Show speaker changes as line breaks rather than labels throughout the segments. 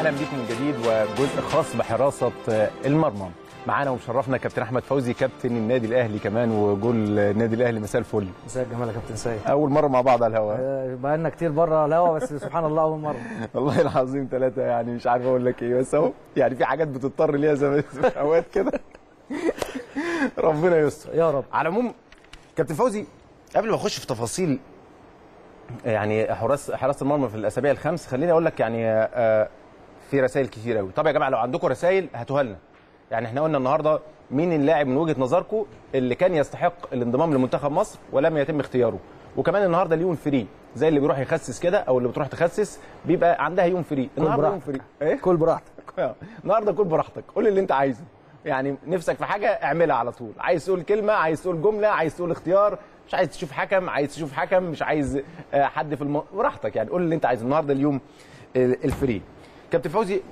اهلا بيكم من جديد وجزء خاص بحراسه المرمى معانا ومشرفنا كابتن احمد فوزي كابتن النادي الاهلي كمان وجول النادي الاهلي مساء الفل
مساء الجمال يا كابتن سيد
اول مره مع بعض على الهواء
آه، بقالنا كتير بره الهوا بس سبحان الله اول مره
والله العظيم ثلاثه يعني مش عارف اقول لك ايه بس اهو يعني في حاجات بتضطر ليها زي ما اوقات كده ربنا يستر
يا رب
على العموم كابتن فوزي قبل ما اخش في تفاصيل يعني حراس حراسه المرمى في الاسابيع الخمس خليني اقول لك يعني آه، في رسائل كتير قوي طب يا جماعه لو عندكم رسائل هاتوها لنا يعني احنا قلنا النهارده مين اللاعب من وجهه نظركم اللي كان يستحق الانضمام لمنتخب مصر ولم يتم اختياره وكمان النهارده ليون فري زي اللي بيروح يخسس كده او اللي بتروح تخسس بيبقى عندها يوم فري النهارده يوم فري ايه
كل براحتك
آه. النهارده كل براحتك قول اللي انت عايزه يعني نفسك في حاجه اعملها على طول عايز تقول كلمه عايز تقول جمله عايز تقول اختيار مش عايز تشوف حكم عايز تشوف حكم مش عايز آه، حد في الم... براحتك يعني قول اللي انت عايزه النهارده اليوم آه، الفري كابتن فوزي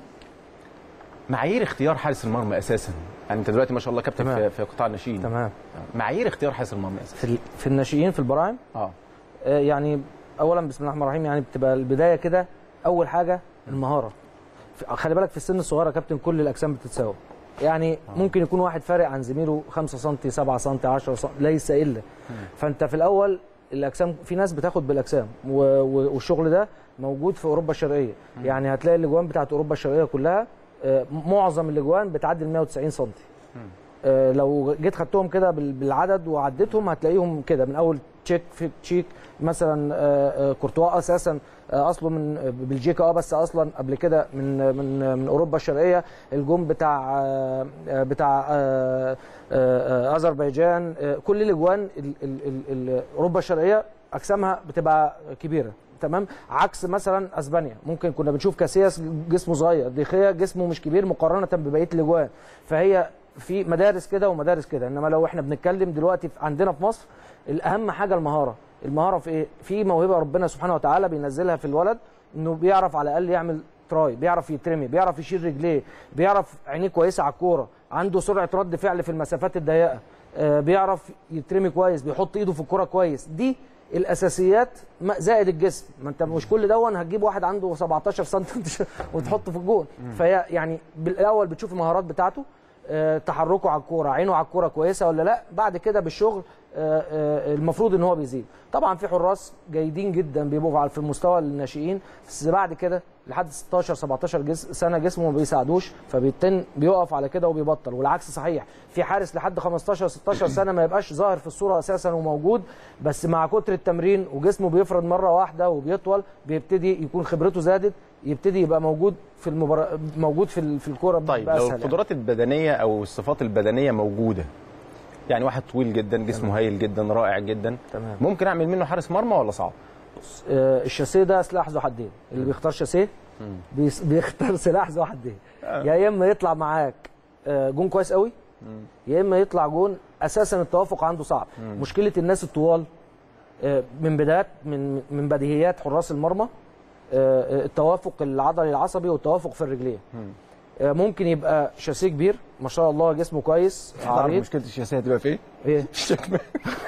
معايير اختيار حارس المرمى اساسا يعني انت دلوقتي ما شاء الله كابتن
تمام.
في, في قطاع الناشئين
تمام
معايير اختيار حارس المرمى اساسا
في, ال- في الناشئين في البراعم
اه
آه، يعني اولا بسم الله الرحمن الرحيم يعني بتبقى البدايه كده اول حاجه المهاره في- خلي بالك في السن الصغير يا كابتن كل الاجسام بتتساوى يعني ممكن يكون واحد فارق عن زميله 5 سم 7 سم 10 سم ليس الا فانت في الاول الاجسام في ناس بتاخد بالاجسام و- و- والشغل ده موجود في اوروبا الشرقيه يعني هتلاقي الاجوان بتاعت اوروبا الشرقيه كلها آه، معظم الاجوان بتعدي ال 190 سم آه، لو جيت خدتهم كده بال- بالعدد وعديتهم هتلاقيهم كده من اول تشيك في تشيك مثلا آه، آه، كورتوا اساسا آه، اصله من بلجيكا اه بس اصلا قبل كده من من من اوروبا الشرقيه الجون بتاع آه، آه، بتاع آه، آه، آه، اذربيجان آه، كل الاجوان ال- ال- ال- ال- اوروبا الشرقيه اجسامها بتبقى كبيره تمام عكس مثلا اسبانيا ممكن كنا بنشوف كاسياس جسمه صغير ديخيا جسمه مش كبير مقارنه ببقيه الاجوان فهي في مدارس كده ومدارس كده انما لو احنا بنتكلم دلوقتي في- عندنا في مصر الاهم حاجه المهاره المهاره في ايه في موهبه ربنا سبحانه وتعالى بينزلها في الولد انه بيعرف على الاقل يعمل تراي بيعرف يترمي بيعرف يشيل رجليه بيعرف عينيه كويسه على الكوره عنده سرعه رد فعل في المسافات الضيقه آه، بيعرف يترمي كويس بيحط ايده في الكوره كويس دي الاساسيات ما- زائد الجسم ما انت مش كل دون هتجيب واحد عنده 17 سم وتحطه في الجون فهي يعني بالاول بتشوف المهارات بتاعته آه، تحركه على الكوره عينه على الكوره كويسه ولا لا بعد كده بالشغل آه، آه، المفروض ان هو بيزيد طبعا في حراس جيدين جدا بيبقوا على- في المستوى الناشئين بس بعد كده لحد 16 17 جس سنه جسمه ما بيساعدوش فبيتن بيقف على كده وبيبطل والعكس صحيح في حارس لحد 15 16 سنه ما يبقاش ظاهر في الصوره اساسا وموجود بس مع كتر التمرين وجسمه بيفرد مره واحده وبيطول بيبتدي يكون خبرته زادت يبتدي يبقى موجود في المبار... موجود في ال- في الكوره
طيب لو
بأسهل يعني.
القدرات البدنيه او الصفات البدنيه موجوده يعني واحد طويل جدا جسمه هايل جدا رائع جدا
تمام.
ممكن اعمل منه حارس مرمى ولا صعب
آه، الشاسيه ده سلاح ذو حدين اللي بيختار شاسيه بيس- بيختار سلاح ذو حدين يا اما يطلع معاك آه، جون كويس قوي يا اما يطلع جون اساسا التوافق عنده صعب مشكله الناس الطوال آه، من بدايات من من بديهيات حراس المرمى آه، التوافق العضلي العصبي والتوافق في الرجلين آه، ممكن يبقى شاسيه كبير ما شاء الله جسمه كويس
تعرف
عريض
مشكله الشاسيه هتبقى في ايه؟
ايه
الشكمه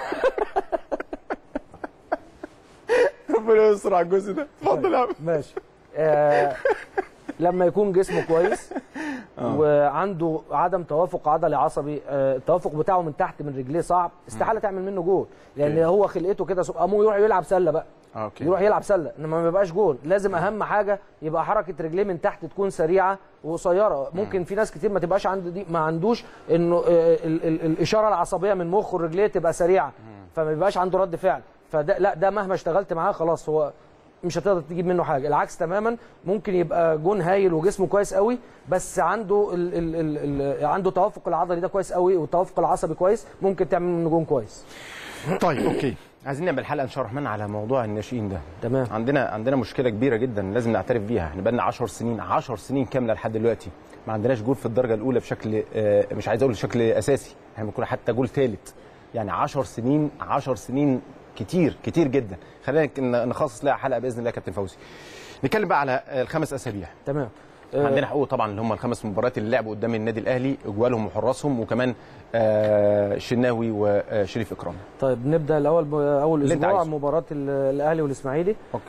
ربنا يستر على الجزء ده اتفضل يا عم
ماشي آه لما يكون جسمه كويس وعنده عدم توافق عضلي عصبي آه التوافق بتاعه من تحت من رجليه صعب استحاله تعمل منه جول لان
أوكي.
هو خلقته كده سب- قاموا يروح يلعب سله بقى
اوكي
يروح يلعب سله انما ما يبقاش جول لازم اهم حاجه يبقى حركه رجليه من تحت تكون سريعه وقصيره ممكن في ناس كتير ما تبقاش عنده دي ما عندوش انه آه، ال ال الاشاره العصبيه من مخه لرجليه تبقى سريعه فما بيبقاش عنده رد فعل فده لا ده مهما اشتغلت معاه خلاص هو مش هتقدر تجيب منه حاجه العكس تماما ممكن يبقى جون هايل وجسمه كويس قوي بس عنده ال ال ال ال عنده توافق العضلي ده كويس قوي والتوافق العصبي كويس ممكن تعمل منه جون كويس
طيب اوكي عايزين نعمل حلقه ان شاء الله الرحمن على موضوع الناشئين ده
تمام
عندنا عندنا مشكله كبيره جدا لازم نعترف بيها احنا بقالنا 10 سنين 10 سنين كامله لحد دلوقتي ما عندناش جول في الدرجه الاولى بشكل آه، مش عايز اقول بشكل اساسي احنا بنكون حتى جول ثالث يعني 10 سنين 10 سنين كتير كتير جدا خلينا ن- نخصص لها حلقه باذن الله يا كابتن فوزي نتكلم بقى على الخمس اسابيع
تمام آه،
عندنا حقوق طبعا اللي هم الخمس مباريات اللي لعبوا قدام النادي الاهلي اجوالهم وحراسهم وكمان آه، الشناوي وشريف اكرام
طيب نبدا الاول ب- اول
اللي أنت
اسبوع
عايزه.
مباراه ال- الاهلي والاسماعيلي
اوكي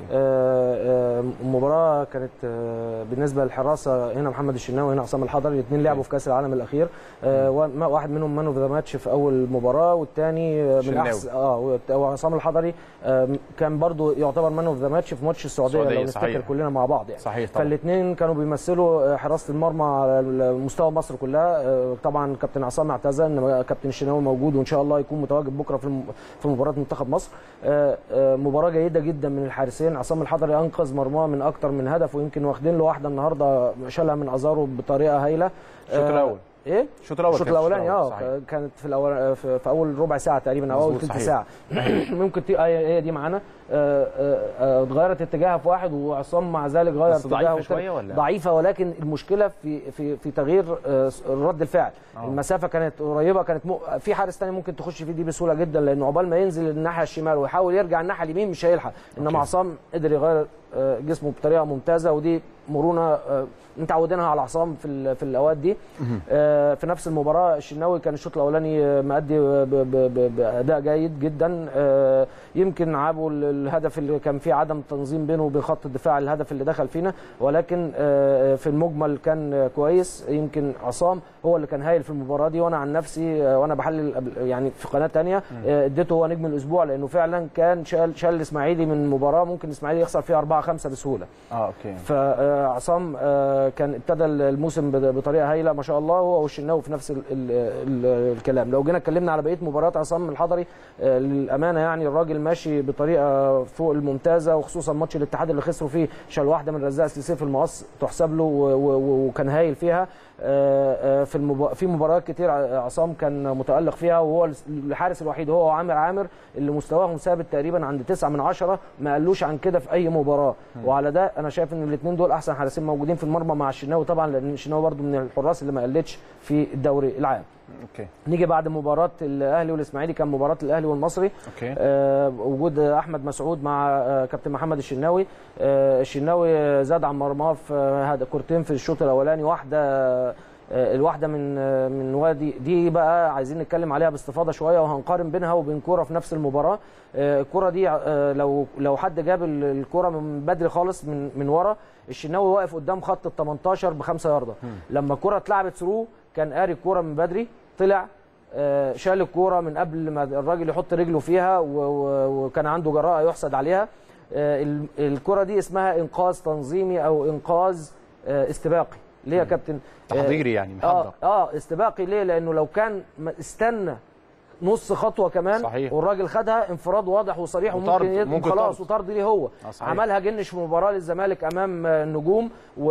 آه، آه، المباراه كانت آه، بالنسبه للحراسه هنا محمد الشناوي هنا عصام الحضري الاثنين لعبوا في كاس العالم الاخير آه، وا- واحد منهم مان اوف ذا ماتش في اول مباراه والثاني من
شناوي.
احسن اه والت- وعصام الحضري آه، كان برضو يعتبر مان اوف ذا ماتش في ماتش السعوديه
السعودية،
لو نفتكر
صحيح.
كلنا مع بعض يعني
صحيح طبعا
فالاثنين كانوا بيمثلوا آه، حراسه المرمى على مستوى مصر كلها آه، طبعا كابتن عصام اعتزل انما كابتن الشناوي موجود وان شاء الله يكون متواجد بكره في الم- في مباراه منتخب مصر آه، آه، مباراه جيده جدا من الحارسين عصام الحضري انقذ مرماه من اكتر من هدف ويمكن واخدين له واحده النهارده شالها من ازارو بطريقه هايله
الشوط
آه،
الاول
ايه
الشوط الاول
الشوط
كان في
الاولاني اه
صحيح.
كانت في الاول في, في اول ربع ساعه تقريبا او اول
مظبوط،
ثلث
صحيح.
ساعه ممكن تي... هي هي دي معانا آه، آه، آه، اتغيرت اتجاهها في واحد وعصام مع ذلك غير
بس ضعيفة
اتجاهه في
شوية ولا؟
ضعيفه ولكن المشكله في في في تغيير آه، رد الفعل
آه.
المسافه كانت قريبه كانت م... في حارس تاني ممكن تخش فيه دي بسهوله جدا لانه عقبال ما ينزل الناحيه الشمال ويحاول يرجع الناحيه اليمين مش هيلحق انما
أوكي.
عصام قدر يغير آه، جسمه بطريقه ممتازه ودي مرونه آه، متعودينها على عصام في ال- في الاوقات دي آه، في نفس المباراه الشناوي كان الشوط الاولاني آه، مأدي ب- ب- ب- باداء جيد جدا آه، يمكن عابوا ال- الهدف اللي كان فيه عدم تنظيم بينه وبين خط الدفاع الهدف اللي دخل فينا ولكن آه، في المجمل كان آه، كويس يمكن عصام هو اللي كان هايل في المباراه دي وانا عن نفسي آه، وانا بحلل قبل- يعني في قناه تانية آه، اديته هو نجم الاسبوع لانه فعلا كان شال شال الاسماعيلي من مباراه ممكن الاسماعيلي يخسر فيها 4 5 بسهوله
اه اوكي
فعصام كان ابتدى الموسم بد- بطريقه هايله ما شاء الله هو والشناوي في نفس ال ال ال الكلام لو جينا اتكلمنا على بقيه مباريات عصام الحضري آه، للامانه يعني الراجل ماشي بطريقه فوق الممتازه وخصوصا ماتش الاتحاد اللي خسروا فيه شال واحده من رزاق سيسي في المقص تحسب له و- و- وكان هايل فيها آه، آه، في المب... في مباريات كتير ع- عصام كان متالق فيها وهو الحارس الوحيد هو وعامر عامر اللي مستواهم ثابت تقريبا عند 9 من 10 ما قالوش عن كده في اي مباراه وعلى ده انا شايف ان الاثنين دول احسن حارسين موجودين في المرمى مع الشناوي طبعا لان الشناوي برده من الحراس اللي ما قلتش في الدوري العام
اوكي
نيجي بعد مباراه الاهلي والاسماعيلي كان مباراه الاهلي والمصري
اوكي
آه، وجود احمد مسعود مع آه، كابتن محمد الشناوي آه، الشناوي زاد عن مرماه في آه، هذا كورتين في الشوط الاولاني واحده آه، الواحده من آه، من وادي دي بقى عايزين نتكلم عليها باستفاضه شويه وهنقارن بينها وبين كوره في نفس المباراه آه، الكوره دي آه، لو لو حد جاب ال- الكوره من بدري خالص من من ورا الشناوي واقف قدام خط ال 18 بخمسه يارده لما الكوره اتلعبت ثرو كان قاري الكوره من بدري طلع آه، شال الكوره من قبل ما الراجل يحط رجله فيها و- و- وكان عنده جراءه يحسد عليها آه، ال- الكره دي اسمها انقاذ تنظيمي او انقاذ آه، استباقي ليه يا كابتن آه،
تحضيري يعني
اه
محضر
اه استباقي ليه لانه لو كان ما- استنى نص خطوه كمان
صحيح.
والراجل خدها انفراد واضح وصريح
وطرد،
وممكن يد-
ممكن
خلاص
طرد.
وطرد ليه هو
آه، صحيح.
عملها جنش في مباراه للزمالك امام آه، النجوم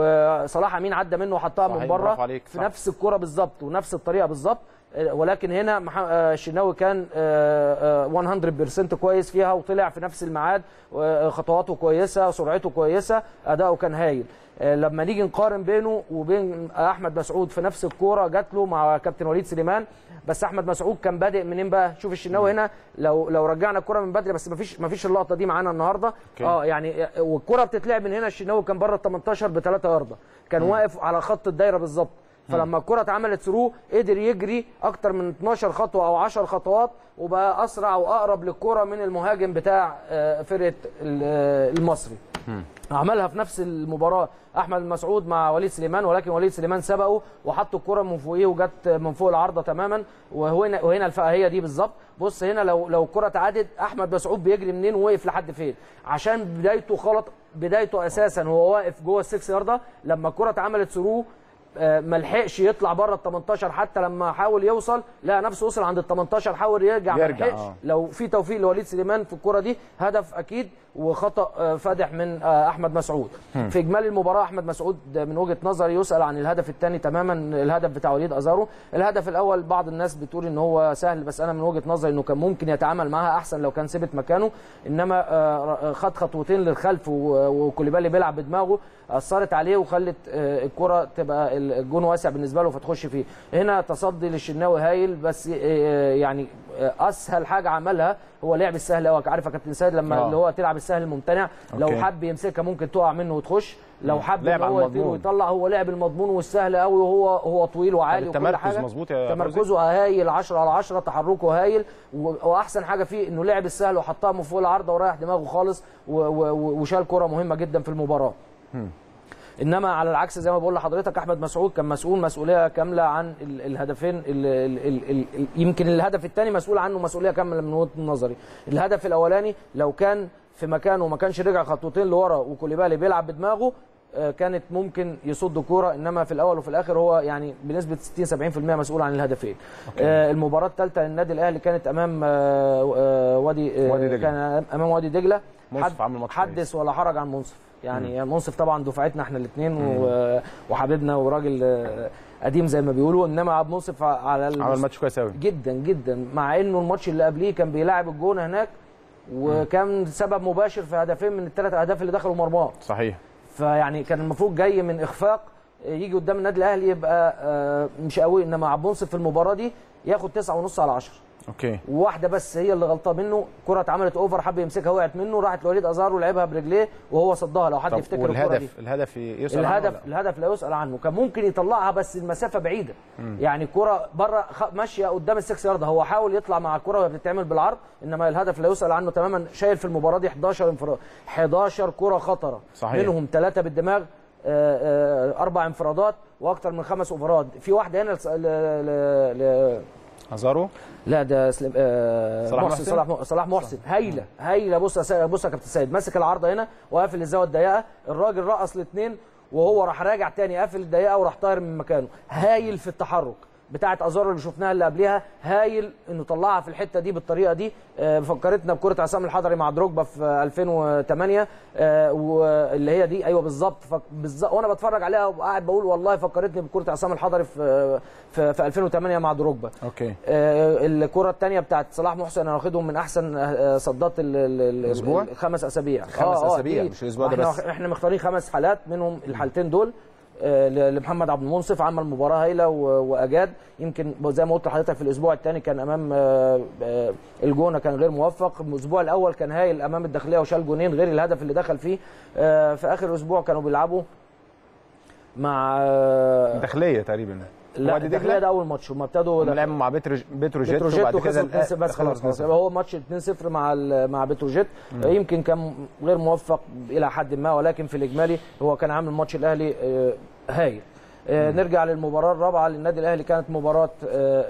وصلاح امين عدى منه وحطها من
صحيح،
بره
برافو عليك،
في
صح.
نفس الكره بالظبط ونفس الطريقه بالظبط آه، ولكن هنا مح- آه، الشناوي كان آه، آه، 100% كويس فيها وطلع في نفس الميعاد آه، خطواته كويسه سرعته كويسه اداؤه كان هايل آه، لما نيجي نقارن بينه وبين احمد مسعود في نفس الكوره جات له مع كابتن وليد سليمان بس احمد مسعود كان بادئ منين بقى شوف الشناوي هنا لو لو رجعنا الكوره من بدري بس ما فيش ما فيش اللقطه دي معانا النهارده
أوكي.
اه يعني والكره بتتلعب من هنا الشناوي كان بره ال 18 بثلاثه يارده كان واقف على خط الدايره بالظبط فلما الكره اتعملت ثرو قدر يجري اكتر من 12 خطوه او 10 خطوات وبقى اسرع واقرب للكره من المهاجم بتاع آه، فرقه ال- آه، المصري عملها في نفس المباراه احمد مسعود مع وليد سليمان ولكن وليد سليمان سبقه وحط الكره من فوقيه وجت من فوق العارضه تماما وهنا وهنا الفئه هي دي بالظبط بص هنا لو لو الكره اتعادت احمد مسعود بيجري منين ووقف لحد فين عشان بدايته غلط بدايته اساسا هو واقف جوه السكس يارده لما الكره اتعملت ثرو آه، ما لحقش يطلع بره ال 18 حتى لما حاول يوصل لقى نفسه وصل عند ال 18 حاول يرجع ما
يرجع،
لحقش
آه.
لو في توفيق لوليد سليمان في الكره دي هدف اكيد وخطا آه، فادح من آه، احمد مسعود في اجمالي المباراه احمد مسعود من وجهه نظري يسال عن الهدف الثاني تماما الهدف بتاع وليد ازارو الهدف الاول بعض الناس بتقول ان هو سهل بس انا من وجهه نظري انه كان ممكن يتعامل معاها احسن لو كان ثبت مكانه انما آه، خد خطوتين للخلف و- وكوليبالي بيلعب بدماغه اثرت عليه وخلت آه، الكره تبقى ال- الجون واسع بالنسبه له فتخش فيه هنا تصدي للشناوي هايل بس آه، يعني آه، اسهل حاجه عملها هو لعب السهل قوي عارف يا كابتن سيد لما
آه.
اللي هو تلعب السهل الممتنع لو
أوكي.
حب يمسكها ممكن تقع منه وتخش لو حب
لعب
ان
على
هو يطير
المضمون.
ويطلع هو لعب المضمون والسهل قوي وهو هو طويل وعالي وكل
التمركز
حاجه
مظبوط يا فوزي؟
تمركزه هايل 10 على 10 تحركه هايل و- واحسن حاجه فيه انه لعب السهل وحطها من فوق العارضه وريح دماغه خالص و- و- و- وشال كره مهمه جدا في المباراه انما على العكس زي ما بقول لحضرتك احمد مسعود كان مسؤول مسؤوليه كامله عن ال- الهدفين ال ال ال ال ال يمكن الهدف الثاني مسؤول عنه مسؤوليه كامله من وجهه نظري الهدف الاولاني لو كان في مكانه وما كانش رجع خطوتين لورا وكوليبالي بيلعب بدماغه آه، كانت ممكن يصد كوره انما في الاول وفي الاخر هو يعني بنسبه 60 70% مسؤول عن الهدفين آه، المباراه الثالثه للنادي الاهلي كانت امام آه، آه، وادي آه،
وادي دجلة.
كان امام وادي دجله
منصف عمل ماتش كويس.
حدث ولا حرج عن منصف يعني منصف طبعا دفعتنا احنا الاثنين وحبيبنا وراجل آه، قديم زي ما بيقولوا انما عبد منصف على
عمل
المس-
ماتش كويس قوي
جدا جدا مع انه الماتش اللي قبليه كان بيلاعب الجونه هناك وكان سبب مباشر في هدفين من الثلاث اهداف اللي دخلوا مرماه
صحيح
فيعني كان المفروض جاي من اخفاق يجي قدام النادي الاهلي يبقى آه، مش قوي انما عبد منصف في المباراه دي ياخد تسعة ونص على 10
اوكي
وواحده بس هي اللي غلطه منه كره اتعملت اوفر حب يمسكها وقعت منه راحت لوليد ازار ولعبها برجليه وهو صدها لو حد
طب
يفتكر الكره دي
والهدف الهدف يسأل عنه
الهدف
ولا؟
الهدف لا يسال عنه كان ممكن يطلعها بس المسافه بعيده يعني الكره بره خ- ماشيه قدام السكس يارده هو حاول يطلع مع الكره وهي بتتعمل بالعرض انما الهدف لا يسال عنه تماما شايل في المباراه دي 11 انفراد 11 كره خطره
صحيح.
منهم ثلاثه بالدماغ آه، آه، اربع انفرادات واكثر من خمس اوفرات في واحده هنا لس- ل... ل... ل...
ازارو
لا ده سلم... آه
صلاح
محسن
محسن؟
صلاح م- صلاح محسن هايله هايله بص يا سا- بص يا كابتن سيد ماسك العارضه هنا وقافل الزاويه الضيقه الراجل رقص الاثنين وهو راح راجع تاني قافل الضيقه وراح طاير من مكانه هايل في التحرك بتاعه ازارو اللي شفناها اللي قبلها هايل انه طلعها في الحته دي بالطريقه دي آه، فكرتنا بكره عصام الحضري مع دروجبا في 2008 آه، واللي هي دي ايوه بالظبط فك- بالظبط وانا بتفرج عليها وقاعد بقول والله فكرتني بكره عصام الحضري في في, في 2008 مع دروجبا
اوكي
آه، الكره الثانيه بتاعت صلاح محسن انا واخدهم من احسن آه، صدات ال- ال- ال-
الأسبوع؟
الخمس اسابيع
خمس أسابيع،
دي-
مش الأسبوع ده
احنا
بس.
احنا مختارين خمس حالات منهم الحالتين دول آه، ل- لمحمد عبد المنصف عمل مباراه هايله و- واجاد يمكن زي ما قلت لحضرتك في الاسبوع الثاني كان امام آه، آه، الجونه كان غير موفق الاسبوع الاول كان هايل امام الداخليه وشال جونين غير الهدف اللي دخل فيه آه، في اخر اسبوع كانوا بيلعبوا مع آه،
داخليه تقريبا
لا
وادي
الداخليه
دجله
ده اول ماتش هم ابتدوا
هم لعبوا مع بتروج- بتروجيت
بتروجيت
وبعد كده
وخسر 2-0 بس خلاص خلاص يبقى هو ماتش 2-0 مع ال- مع بتروجيت يمكن كان غير موفق الى حد ما ولكن في الاجمالي هو كان عامل ماتش الاهلي آه، هايل آه، نرجع للمباراه الرابعه للنادي الاهلي كانت مباراه آه،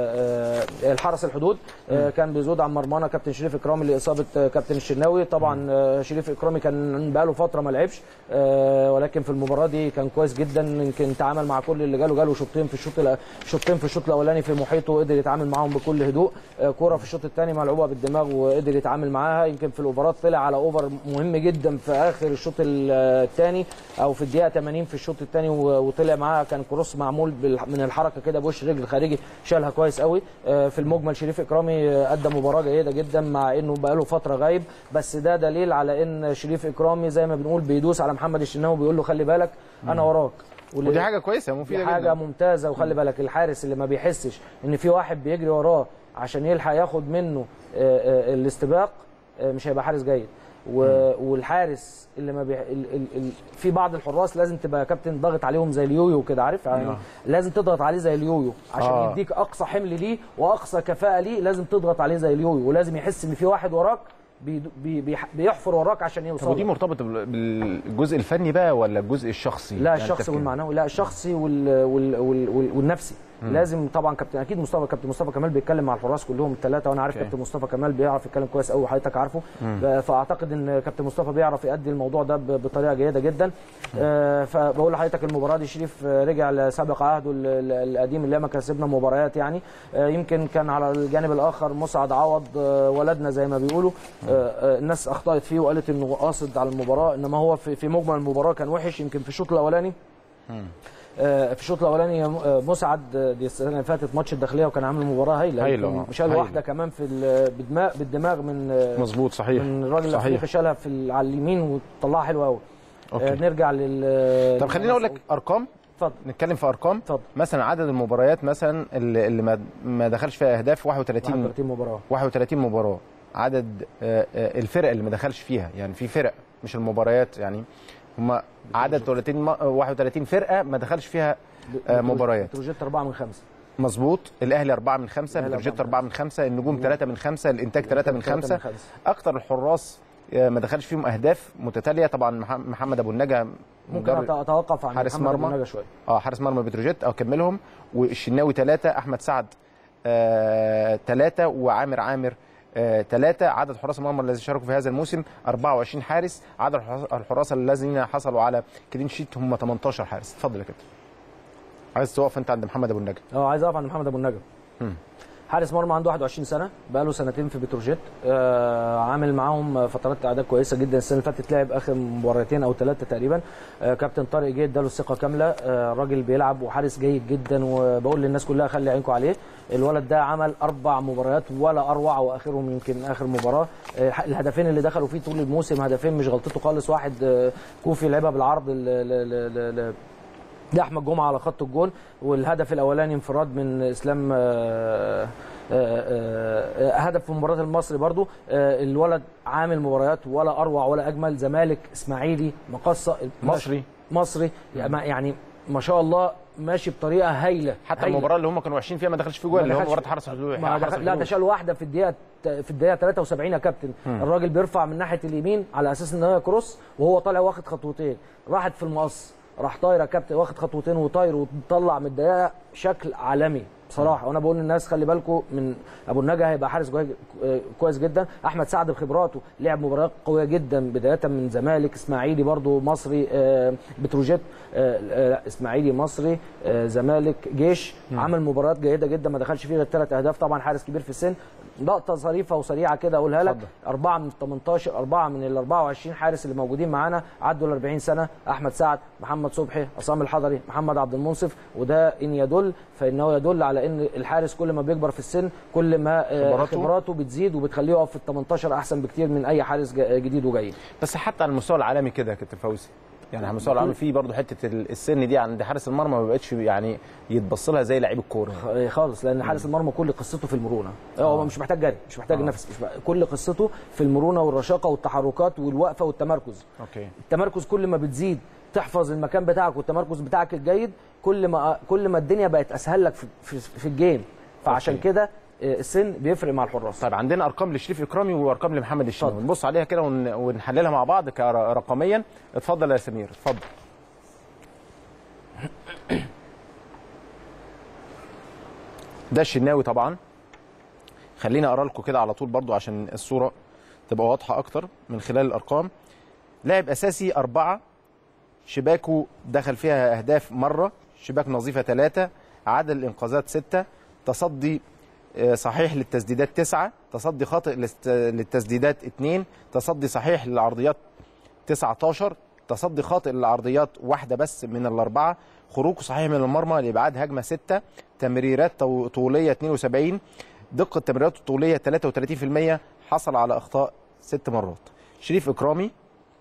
آه، آه، الحرس الحدود آه، كان بيزود عن مرمانا كابتن شريف اكرامي لاصابه آه، كابتن الشناوي طبعا آه، شريف اكرامي كان بقاله فتره ما لعبش آه، ولكن في المباراه دي كان كويس جدا يمكن تعامل مع كل اللي جاله جاله شوطين في الشوط الأ- شوطين في الشوط الاولاني في محيطه وقدر يتعامل معاهم بكل هدوء آه، كوره في الشوط الثاني ملعوبه بالدماغ وقدر يتعامل معاها يمكن في الاوفرات طلع على اوفر مهم جدا في اخر الشوط الثاني او في الدقيقه 80 في الشوط الثاني وطلع معاها كان كروس معمول بال- من الحركه كده بوش رجل خارجي شالها كويس قوي آه، في المجمل شريف اكرامي آه، ادى مباراه جيده جدا مع انه بقاله فتره غايب بس ده دليل على ان شريف اكرامي زي ما بنقول بيدوس على محمد الشناوي بيقول له خلي بالك انا وراك واللي-
ودي حاجه كويسه
دي
مفيده
حاجه
جدا
ممتازه وخلي بالك الحارس اللي ما بيحسش ان في واحد بيجري وراه عشان يلحق ياخد منه آه، آه، الاستباق آه، مش هيبقى حارس جيد و- والحارس اللي ما بي... ال... ال... ال... في بعض الحراس لازم تبقى يا كابتن ضاغط عليهم زي اليويو كده عارف يعني
آه.
لازم تضغط عليه زي اليويو عشان
آه.
يديك اقصى حمل ليه واقصى كفاءه ليه لازم تضغط عليه زي اليويو ولازم يحس ان في واحد وراك بي... بي... بي... بيحفر وراك عشان
طب
يوصل
ودي
لك.
مرتبطه بال- بالجزء الفني بقى ولا الجزء الشخصي
لا
يعني
الشخصي
التفكير؟
والمعنوي لا الشخصي وال... وال... وال... وال... والنفسي لازم طبعا كابتن اكيد مصطفى كابتن مصطفى كمال بيتكلم مع الحراس كلهم الثلاثه وانا عارف
أوكي.
كابتن مصطفى كمال بيعرف يتكلم كويس قوي وحضرتك عارفه ف- فاعتقد ان كابتن مصطفى بيعرف يؤدي الموضوع ده ب- بطريقه جيده جدا آه، فبقول لحضرتك المباراه دي شريف آه، رجع لسابق عهده ال- ال- القديم اللي ما كسبنا مباريات يعني آه، يمكن كان على الجانب الاخر مسعد عوض آه، ولدنا زي ما بيقولوا آه، آه، الناس اخطات فيه وقالت انه قاصد على المباراه انما هو في في مجمل المباراه كان وحش يمكن في الشوط الاولاني آه، في الشوط الاولاني آه، مسعد آه، دي السنه اللي فاتت ماتش الداخليه وكان عامل مباراه هايله
هايلة،
يمكن
آه،
شال
هايلة.
واحده كمان في ال- بالدماغ بالدماغ من آه،
مظبوط صحيح
من الراجل
صحيح
الافريقي شالها في ال- على اليمين وطلعها حلوه قوي
أوكي.
نرجع لل
طب خليني اقول لك ارقام
اتفضل
نتكلم في ارقام
اتفضل
مثلا عدد المباريات مثلا اللي, اللي ما ما دخلش فيها اهداف 31
31 مباراه
31 مباراه عدد آه، آه، الفرق اللي ما دخلش فيها يعني في فرق مش المباريات يعني هم عدد 30 م- 31 فرقه ما دخلش فيها آه، مباريات
بتروجيت 4 من 5
مظبوط الاهلي 4 من 5
الأهلي
بتروجيت
أربعة
4 من 5 النجوم 3 من 5 الانتاج 3 من 5 اكتر الحراس آه، ما دخلش فيهم اهداف متتاليه طبعا مح- محمد ابو النجا
ممكن
مدرب-
أت- اتوقف عن
حارس
محمد أبو
مرمى.
النجا شويه
اه حارس مرمى بتروجيت او كملهم والشناوي ثلاثه احمد سعد ثلاثه وعامر عامر ثلاثة عدد حراس المرمى الذين شاركوا في هذا الموسم 24 حارس عدد الحراس- الحراس الذين حصلوا على كلين شيت هم 18 حارس اتفضل يا كابتن عايز تقف انت عند محمد ابو النجا
اه عايز اقف عند محمد ابو النجا
مم.
حارس مرمى عنده 21 سنه بقى له سنتين في بتروجيت آه عامل معاهم فترات اعداد كويسه جدا السنه اللي فاتت لعب اخر مباراتين او ثلاثه تقريبا آه كابتن طارق جه اداله الثقه كامله آه الراجل بيلعب وحارس جيد جدا وبقول للناس كلها خلي عينكم عليه الولد ده عمل اربع مباريات ولا اروع واخرهم يمكن اخر مباراه آه الهدفين اللي دخلوا فيه طول الموسم هدفين مش غلطته خالص واحد آه كوفي لعبها بالعرض ل- ل- ل- ل- لاحمد جمعه على خط الجول والهدف الاولاني انفراد من اسلام آه، آه، آه، هدف في مباراه المصري برضو آه، الولد عامل مباريات ولا اروع ولا اجمل زمالك اسماعيلي مقصه
مصري
مصري يعني ما شاء الله ماشي بطريقه هايله
حتى
هايلة.
المباراه اللي هم كانوا وحشين فيها ما دخلش في جوال اللي هو
دخلش-
مباراه حرس الحدود
ما
حرس
دخل... لا ده
الحدود.
شال واحده في الدقيقه في الدقيقه 73 يا كابتن الراجل بيرفع من ناحيه اليمين على اساس ان هي كروس وهو طالع واخد خطوتين راحت في المقص راح طاير يا كابتن واخد خطوتين وطاير وطلع من الدقيقه شكل عالمي بصراحه وانا بقول للناس خلي بالكم من ابو النجا هيبقى حارس كويس- آه، كويس جدا احمد سعد بخبراته لعب مباريات قويه جدا بدايه من زمالك اسماعيلي برضو مصري آه، بتروجيت آه، آه، لا، اسماعيلي مصري آه، زمالك جيش عمل مباريات جيده جدا ما دخلش فيه غير ثلاث اهداف طبعا حارس كبير في السن لقطه ظريفه وسريعه كده اقولها لك
اتفضل.
أربعة من 18 أربعة من ال 24 حارس اللي موجودين معانا عدوا ال 40 سنة أحمد سعد محمد صبحي عصام الحضري محمد عبد المنصف وده إن يدل فإنه يدل على إن الحارس كل ما بيكبر في السن كل ما آه،
خبراته.
خبراته بتزيد وبتخليه يقف في ال 18 أحسن بكتير من أي حارس جا- جديد وجاي
بس حتى على المستوى العالمي كده يا كابتن فوزي يعني على المستوى العالمي في برضه حته ال- السن دي عند حارس المرمى ما بقتش يعني يتبص لها زي لعيب الكوره
خ- خالص لان حارس المرمى كل قصته في المرونه هو مش محتاج جري مش محتاج
آه.
نفس مش بقى- كل قصته في المرونه والرشاقه والتحركات والوقفه والتمركز
اوكي
التمركز كل ما بتزيد تحفظ المكان بتاعك والتمركز بتاعك الجيد كل ما كل ما الدنيا بقت اسهل لك في, في, في الجيم فعشان
أوكي.
كده آه، السن بيفرق مع الحراس
طيب عندنا ارقام لشريف اكرامي وارقام لمحمد الشناوي نبص عليها كده ون- ونحللها مع بعض كر- رقميا اتفضل يا سمير اتفضل ده الشناوي طبعا خليني اقرا لكم كده على طول برضو عشان الصوره تبقى واضحه اكتر من خلال الارقام لاعب اساسي اربعه شباكه دخل فيها اهداف مره شباك نظيفه ثلاثه عدد الانقاذات سته تصدي آه، صحيح للتسديدات تسعة تصدي خاطئ للست- للتسديدات اتنين تصدي صحيح للعرضيات 19 تصدي خاطئ للعرضيات واحدة بس من الأربعة خروج صحيح من المرمى لإبعاد هجمة 6 تمريرات طو- طولية 72 دقة تمريرات الطولية 33% حصل على أخطاء ست مرات شريف إكرامي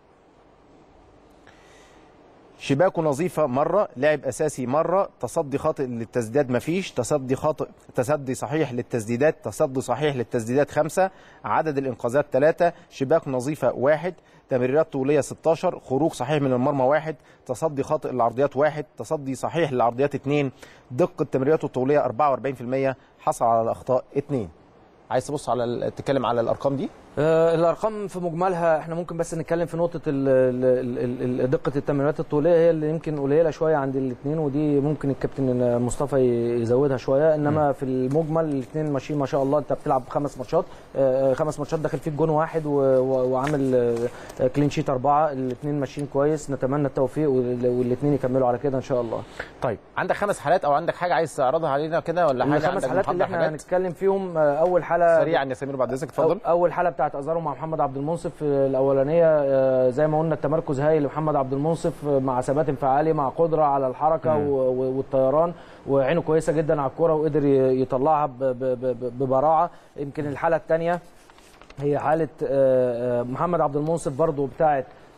شباكه نظيفة مرة لعب أساسي مرة تصدي خاطئ للتسديدات مفيش تصدي خاطئ تصدي صحيح للتسديدات تصدي صحيح للتسديدات خمسة عدد الإنقاذات ثلاثة شباك نظيفة واحد تمريرات طولية 16 خروج صحيح من المرمى واحد تصدي خاطئ للعرضيات واحد تصدي صحيح للعرضيات اثنين دقة تمريراته الطولية 44% حصل على الأخطاء اثنين عايز تبص على ال- تتكلم على الأرقام دي
آه، الارقام في مجملها احنا ممكن بس نتكلم في نقطه ال ال ال ال دقه التمريرات الطوليه هي اللي يمكن قليله شويه عند الاثنين ودي ممكن الكابتن مصطفى يزودها شويه انما في المجمل الاثنين ماشيين ما شاء الله انت بتلعب خمس ماتشات آه، خمس ماتشات داخل فيك جون واحد و- و- وعامل آه، كلين شيت اربعه الاثنين ماشيين كويس نتمنى التوفيق والاثنين يكملوا على كده ان شاء الله
طيب عندك خمس حالات أو عندك حاجة عايز تعرضها علينا كده ولا حاجة
الخمس
عندك
حالات اللي
محضر
احنا
حاجات؟
هنتكلم فيهم آه، اول حاله
سريعا يا سمير بعد اذنك اتفضل
أو- اول حاله بتاعت ازارو مع محمد عبد المنصف الاولانيه آه، زي ما قلنا التمركز هايل لمحمد عبد المنصف آه، مع ثبات انفعالي مع قدره على الحركه و- و- والطيران وعينه كويسه جدا على الكره وقدر ي- يطلعها ب- ب- ب- ببراعه يمكن الحاله الثانيه هي حاله آه، آه، محمد عبد المنصف برضو بتاعت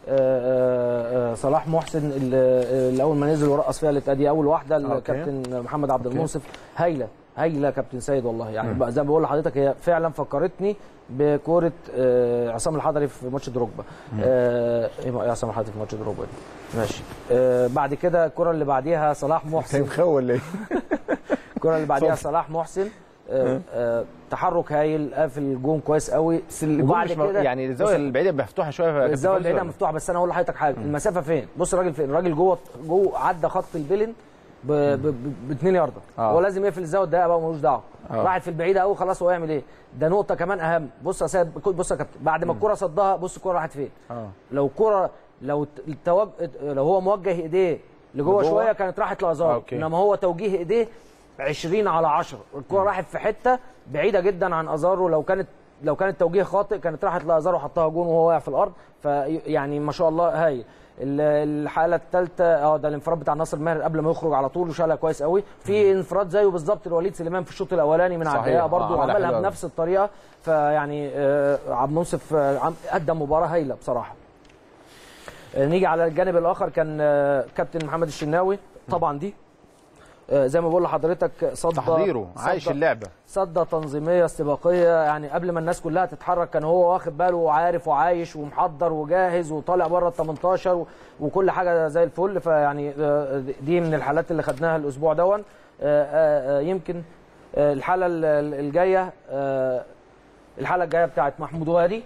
آه، آه، صلاح محسن اللي اللي اول ما نزل ورقص فيها اللي دي اول واحده
أوكي.
الكابتن محمد عبد
أوكي.
المنصف هايله هايله كابتن سيد والله يعني بقى زي ما بقول لحضرتك هي فعلا فكرتني بكوره آه، عصام الحضري في ماتش دروجبا آه، ايه إيه عصام الحضري في ماتش دروجبا دي؟ ماشي آه، بعد كده الكره اللي بعديها صلاح محسن
مخول ليه؟
الكره اللي بعديها
صف.
صلاح محسن آه، آه، تحرك هايل قافل الجون كويس قوي
بس الجون
وبعد
مش م-
كده
يعني الزاويه البعيده مفتوحه شويه فكابتن
الزاويه
فوزي
البعيده
ولا؟
مفتوحه بس انا اقول لحضرتك حاجه المسافه فين بص الراجل فين الراجل جوه جوه عدى خط البلن ب ب- ب 2 ياردة
آه.
هو لازم يقفل الزاويه الضيقه بقى ملوش دعوه
آه.
راحت في البعيده قوي خلاص هو يعمل ايه ده نقطه كمان اهم بص يا سيد بص يا كابتن بعد ما الكره صدها بص الكره راحت فين
اه
لو الكره لو التوج... لو هو موجه ايديه لجوه
لجوه؟
شويه كانت راحت لازار
أوكي.
انما هو توجيه ايديه 20 على 10 الكره راحت في حته بعيده جدا عن ازارو لو كانت لو كان التوجيه خاطئ كانت راحت لازارو وحطها جون وهو واقع في الارض فيعني ما شاء الله هاي ال- الحاله الثالثه اه ده الانفراد بتاع ناصر ماهر قبل ما يخرج على طول وشالها كويس قوي في انفراد زيه بالظبط لوليد سليمان في الشوط الاولاني من على
صحيح.
الدقيقه
آه،
برضه
عملها
وعملها
حلوة أوي.
بنفس الطريقه فيعني آه، عبد المنصف آه، عم- قدم مباراه هايله بصراحه آه، نيجي على الجانب الاخر كان آه، كابتن محمد الشناوي طبعا دي آه، زي ما بقول لحضرتك صد
تحضيره عايش
صد-
اللعبه
صدة تنظيمية استباقية يعني قبل ما الناس كلها تتحرك كان هو واخد باله وعارف وعايش ومحضر وجاهز وطالع بره ال 18 و- وكل حاجة زي الفل فيعني آه، دي من الحالات اللي خدناها الأسبوع دون آه، آه، آه، يمكن آه، الحالة ال- ال- الجاية آه، الحالة الجاية بتاعت محمود وادي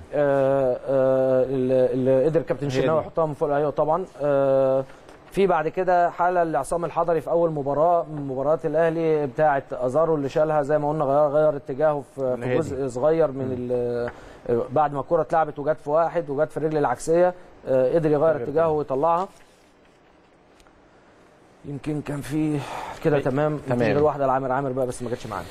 آه، آه، اللي اللي قدر كابتن
هي
شناوي
دي.
يحطها من فوق ايوه طبعا آه، في بعد كده حاله لعصام الحضري في اول مباراه من مباريات الاهلي بتاعه ازارو اللي شالها زي ما قلنا غير غير اتجاهه في
اللي
في
هي
جزء صغير من ال- بعد ما الكره اتلعبت وجت في واحد وجت في الرجل العكسيه آه، قدر يغير
غير
اتجاهه ويطلعها يمكن كان في كده
أي-
تمام يمكن
تمام.
غير واحده لعامر عامر بقى بس ما جاتش معانا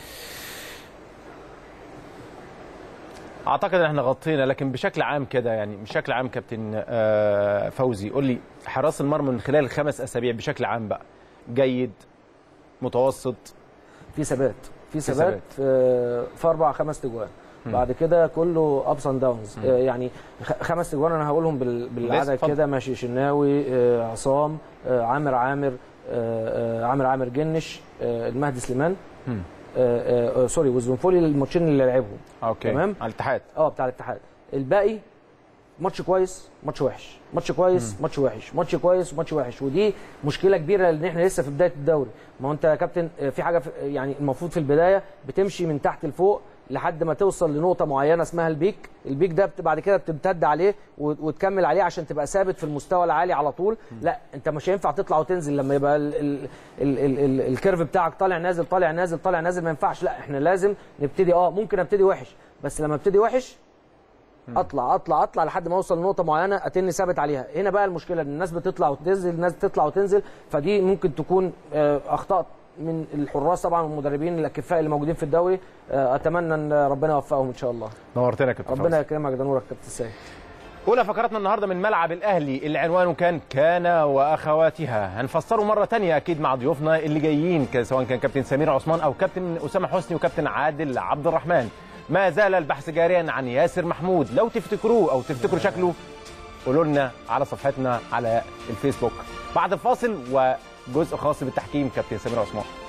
اعتقد ان احنا غطينا لكن بشكل عام كده يعني بشكل عام كابتن آه، فوزي قول لي حراس المرمى من خلال الخمس اسابيع بشكل عام بقى جيد متوسط
في ثبات في
في
ثبات
ثبات.
في, في اربع خمس تجوان بعد كده كله ابس اند داونز يعني خ- خمس تجوان انا هقولهم بال- بالعدد
اتفضل.
كده ماشي شناوي آه، عصام آه، عامر عامر آه، آه، عامر عامر جنش آه، المهدي سليمان
مم.
آه، آه، آه، سوري وزنفولي الماتشين اللي لعبهم
اوكي
تمام.
على الاتحاد
اه بتاع الاتحاد الباقي ماتش كويس ماتش وحش ماتش كويس ماتش وحش ماتش كويس ماتش وحش ودي مشكله كبيره لان احنا لسه في بدايه الدوري ما هو انت يا كابتن آه، في حاجه في يعني المفروض في البدايه بتمشي من تحت لفوق لحد ما توصل لنقطه معينه اسمها البيك البيك ده بت- بعد كده بتمتد عليه و- وتكمل عليه عشان تبقى ثابت في المستوى العالي على طول لا انت مش هينفع تطلع وتنزل لما يبقى ال ال ال ال ال الكيرف بتاعك طالع نازل طالع نازل طالع نازل ما ينفعش لا احنا لازم نبتدي اه ممكن ابتدي وحش بس لما ابتدي وحش اطلع اطلع اطلع لحد ما اوصل لنقطه معينه اتني ثابت عليها هنا بقى المشكله ان الناس بتطلع وتنزل الناس تطلع وتنزل فدي ممكن تكون آه، اخطاء من الحراس طبعا والمدربين الاكفاء اللي موجودين في الدوري آه، اتمنى ان ربنا يوفقهم ان شاء الله
نورتنا يا كابتن
ربنا
فوزي.
يكرمك ده نورك كابتن سيد
اولى فقراتنا النهارده من ملعب الاهلي اللي عنوانه كان كان واخواتها هنفسره مره تانية اكيد مع ضيوفنا اللي جايين ك- سواء كان كابتن سمير عثمان او كابتن اسامه حسني وكابتن عادل عبد الرحمن ما زال البحث جاريا عن ياسر محمود لو تفتكروه او تفتكروا شكله قولوا لنا على صفحتنا على الفيسبوك بعد الفاصل وجزء خاص بالتحكيم كابتن سمير عثمان